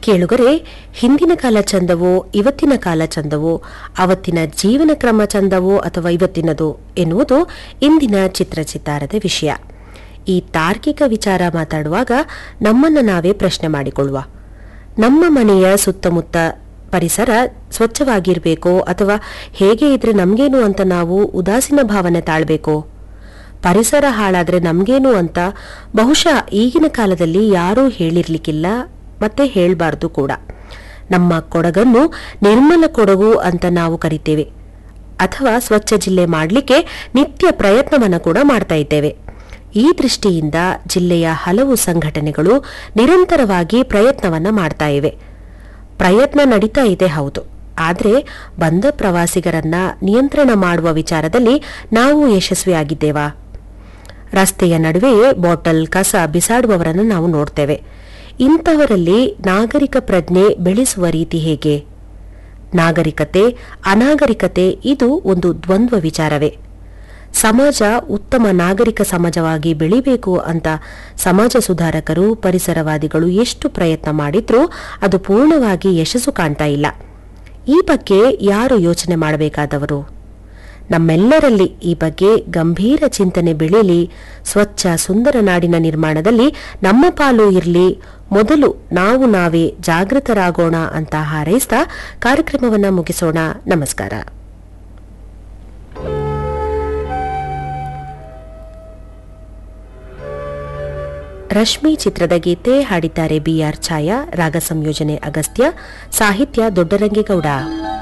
ಕೇಳುಗರೆ ಹಿಂದಿನ ಕಾಲ ಚಂದವೋ ಇವತ್ತಿನ ಕಾಲ ಚಂದವೋ ಅವತ್ತಿನ ಜೀವನ ಕ್ರಮ ಚಂದವೋ ಅಥವಾ ಇವತ್ತಿನದು ಎನ್ನುವುದು ಇಂದಿನ ಚಿತ್ರಚಿತ್ತಾರದ ವಿಷಯ ಈ ತಾರ್ಕಿಕ ವಿಚಾರ ಮಾತಾಡುವಾಗ ನಮ್ಮನ್ನು ನಾವೇ ಪ್ರಶ್ನೆ ಮಾಡಿಕೊಳ್ಳುವ ನಮ್ಮ ಮನೆಯ ಸುತ್ತಮುತ್ತ ಪರಿಸರ ಸ್ವಚ್ಛವಾಗಿರಬೇಕೋ ಅಥವಾ ಹೇಗೆ ಇದ್ರೆ ನಮಗೇನು ಅಂತ ನಾವು ಉದಾಸೀನ ಭಾವನೆ ತಾಳ್ಬೇಕೋ ಪರಿಸರ ಹಾಳಾದ್ರೆ ನಮ್ಗೇನು ಅಂತ ಬಹುಶಃ ಈಗಿನ ಕಾಲದಲ್ಲಿ ಯಾರೂ ಹೇಳಿರ್ಲಿಕ್ಕಿಲ್ಲ ಮತ್ತೆ ಹೇಳ್ಬಾರ್ದು ಕೂಡ ನಮ್ಮ ಕೊಡಗನ್ನು ನಿರ್ಮಲ ಕೊಡಗು ಅಂತ ನಾವು ಕರಿತೇವೆ ಅಥವಾ ಸ್ವಚ್ಛ ಜಿಲ್ಲೆ ಮಾಡಲಿಕ್ಕೆ ನಿತ್ಯ ಪ್ರಯತ್ನವನ್ನು ಕೂಡ ಮಾಡ್ತಾ ಇದ್ದೇವೆ ಈ ದೃಷ್ಟಿಯಿಂದ ಜಿಲ್ಲೆಯ ಹಲವು ಸಂಘಟನೆಗಳು ನಿರಂತರವಾಗಿ ಪ್ರಯತ್ನವನ್ನ ಮಾಡ್ತಾ ಇವೆ ಪ್ರಯತ್ನ ನಡೀತಾ ಇದೆ ಹೌದು ಆದರೆ ಬಂದ ಪ್ರವಾಸಿಗರನ್ನ ನಿಯಂತ್ರಣ ಮಾಡುವ ವಿಚಾರದಲ್ಲಿ ನಾವು ಯಶಸ್ವಿಯಾಗಿದ್ದೇವಾ ರಸ್ತೆಯ ನಡುವೆಯೇ ಬಾಟಲ್ ಕಸ ಬಿಸಾಡುವವರನ್ನು ನಾವು ನೋಡ್ತೇವೆ ಇಂಥವರಲ್ಲಿ ನಾಗರಿಕ ಪ್ರಜ್ಞೆ ಬೆಳೆಸುವ ರೀತಿ ಹೇಗೆ ನಾಗರಿಕತೆ ಅನಾಗರಿಕತೆ ಇದು ಒಂದು ದ್ವಂದ್ವ ವಿಚಾರವೇ ಸಮಾಜ ಉತ್ತಮ ನಾಗರಿಕ ಸಮಾಜವಾಗಿ ಬೆಳಿಬೇಕು ಅಂತ ಸಮಾಜ ಸುಧಾರಕರು ಪರಿಸರವಾದಿಗಳು ಎಷ್ಟು ಪ್ರಯತ್ನ ಮಾಡಿದ್ರೂ ಅದು ಪೂರ್ಣವಾಗಿ ಯಶಸ್ಸು ಕಾಣ್ತಾ ಇಲ್ಲ ಈ ಬಗ್ಗೆ ಯಾರು ಯೋಚನೆ ಮಾಡಬೇಕಾದವರು ನಮ್ಮೆಲ್ಲರಲ್ಲಿ ಈ ಬಗ್ಗೆ ಗಂಭೀರ ಚಿಂತನೆ ಬೆಳೀಲಿ ಸ್ವಚ್ಛ ಸುಂದರ ನಾಡಿನ ನಿರ್ಮಾಣದಲ್ಲಿ ನಮ್ಮ ಪಾಲು ಇರಲಿ ಮೊದಲು ನಾವು ನಾವೇ ಜಾಗೃತರಾಗೋಣ ಅಂತ ಹಾರೈಸ್ತಾ ಕಾರ್ಯಕ್ರಮವನ್ನ ಮುಗಿಸೋಣ ನಮಸ್ಕಾರ ರಶ್ಮಿ ಚಿತ್ರದ ಗೀತೆ ಹಾಡಿದ್ದಾರೆ ಬಿಆರ್ ಛಾಯಾ ರಾಗ ಸಂಯೋಜನೆ ಅಗಸ್ತ್ಯ ಸಾಹಿತ್ಯ ದೊಡ್ಡರಂಗೇಗೌಡ